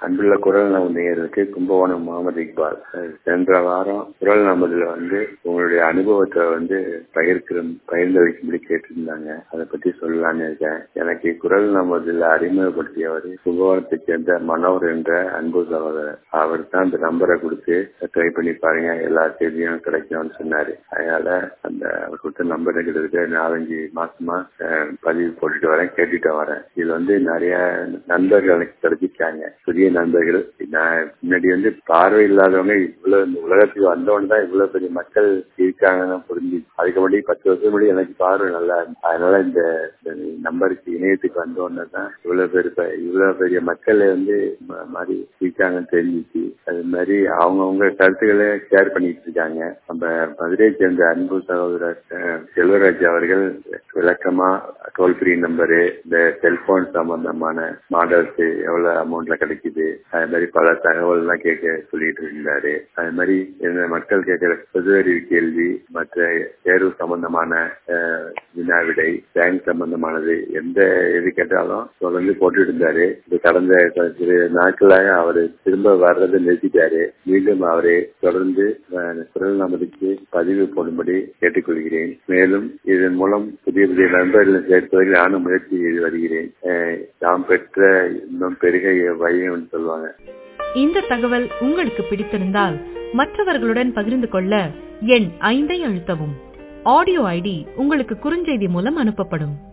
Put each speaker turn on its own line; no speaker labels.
அன்புள்ள குரல் நமது நேயர்களுக்கு கும்பகோணம் முகமது இக்பால் சென்ற வாரம் குரல் நமதுல வந்து உங்களுடைய அனுபவத்தை வந்து பகிர்க்கிற பகிர்ந்து வைக்கும்படி கேட்டிருந்தாங்க அதை பத்தி சொல்லலாம்னு இருக்கேன் எனக்கு குரல் நமதுல அறிமுகப்படுத்தியவர் கும்பகோணத்தை சேர்ந்த மனோர் என்ற அன்பு சகோதரர் அவர் தான் இந்த நம்பரை கொடுத்து ட்ரை பண்ணி பாருங்க எல்லா செய்தியும் கிடைக்கும்னு சொன்னாரு அதனால அந்த அவர் கொடுத்த நம்பர் கிட்டத்தட்ட நாலஞ்சு மாசமா பதிவு போட்டுட்டு வரேன் கேட்டுட்டு வரேன் இது வந்து நிறைய நண்பர்கள் எனக்கு கிடைச்சிருக்காங்க புதிய நண்பர்கள் நான் முன்னாடி வந்து பார்வை இல்லாதவங்க இவ்வளவு இந்த உலகத்துக்கு வந்தவொன்னு தான் இவ்வளவு பெரிய மக்கள் இருக்காங்கன்னு புரிஞ்சு அதுக்கு முன்னாடி பத்து வருஷம் முன்னாடி எனக்கு பார்வை நல்லா அதனால இந்த நம்பருக்கு இணையத்துக்கு வந்தோடனே தான் இவ்வளவு பேர் இவ்வளவு பெரிய மக்கள் வந்து மாதிரி இருக்காங்கன்னு தெரிஞ்சிச்சு அது மாதிரி அவங்கவுங்க கருத்துக்களை ஷேர் பண்ணிட்டு இருக்காங்க நம்ம மதுரையை சேர்ந்த அன்பு சகோதரர் செல்வராஜ் அவர்கள் விளக்கமா டோல் ஃப்ரீ நம்பரு இந்த செல்போன் சம்பந்தமான மாடல்ஸ் எவ்வளவு அமௌண்ட்ல கிடைக்குது அது மாதிரி பல தகவல் எல்லாம் கேட்க சொல்லிட்டு இருந்தாரு அது மாதிரி இந்த மக்கள் கேட்கிற பொதுவறிவு கேள்வி மற்ற தேர்வு சம்பந்தமான வினா விடை பேங்க் சம்பந்தமானது எந்த எது கேட்டாலும் தொடர்ந்து போட்டுட்டு இருந்தாரு இது கடந்த சில நாட்களாக அவரு திரும்ப வர்றதை நிறுத்திட்டாரு மீண்டும் அவரை தொடர்ந்து குரல் நமதுக்கு பதிவு போடும்படி கேட்டுக்கொள்கிறேன் மேலும் இதன் மூலம் புதிய புதிய நண்பர்களை சேர்ப்பதில் நானும் முயற்சி செய்து வருகிறேன் நாம் பெற்ற இன்னும் பெருக வையம் சொல்லுவாங்க
இந்த தகவல் உங்களுக்கு பிடித்திருந்தால் மற்றவர்களுடன் பகிர்ந்து கொள்ள எண் ஐந்தை அழுத்தவும் ஆடியோ ஐடி உங்களுக்கு குறுஞ்செய்தி மூலம் அனுப்பப்படும்